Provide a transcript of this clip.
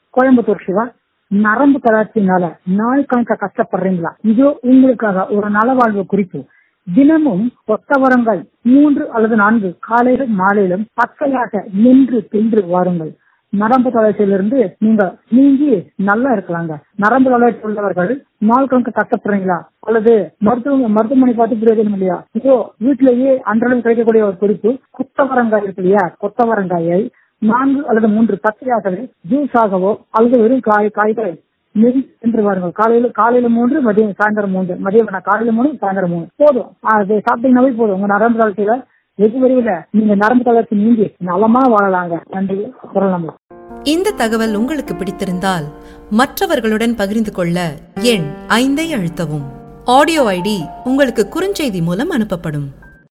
கோயம்புத்தூர் சிவா நரம்பு தளர்ச்சினால நாள் கணக்க கஷ்டப்படுறீங்களா இதோ உங்களுக்காக ஒரு நலவாழ்வு குறிப்பு தினமும் கொத்தவரங்காய் மூன்று அல்லது நான்கு காலையிலும் மாலையிலும் பச்சையாக நின்று தின்று வாருங்கள் நரம்பு தளர்ச்சியிலிருந்து நீங்க நீங்கி நல்லா இருக்கலாங்க நரம்பு தளர்ச்சி உள்ளவர்கள் நாள் கணக்கு கஷ்டப்படுறீங்களா அல்லது மருத்துவ மருத்துவமனை பார்த்து பிரயோஜனம் இல்லையா இதோ வீட்டிலேயே அன்றளவு கிடைக்கக்கூடிய ஒரு குறிப்பு கொத்தவரங்காய் இருக்கு இல்லையா கொத்தவரங்காயை நான்கு அல்லது மூன்று பச்சையாகவே ஜூஸ் ஆகவோ அல்லது வெறும் காய் காய்களை நெறி சென்று வாருங்கள் காலையில காலையில மூன்று மதியம் சாயந்தரம் மூன்று மதியம் வேணாம் காலையில மூணு சாயந்தரம் மூணு போதும் அது சாப்பிட்டீங்கன்னாவே போதும் உங்க நரம்பு தளர்ச்சியில வெகு விரைவில் நீங்க நரம்பு தளர்ச்சி நீங்கி நலமா வாழலாங்க நன்றி குரல் நம்பர் இந்த தகவல் உங்களுக்கு பிடித்திருந்தால் மற்றவர்களுடன் பகிர்ந்து கொள்ள எண் ஐந்தை அழுத்தவும் ஆடியோ ஐடி உங்களுக்கு குறுஞ்செய்தி மூலம் அனுப்பப்படும்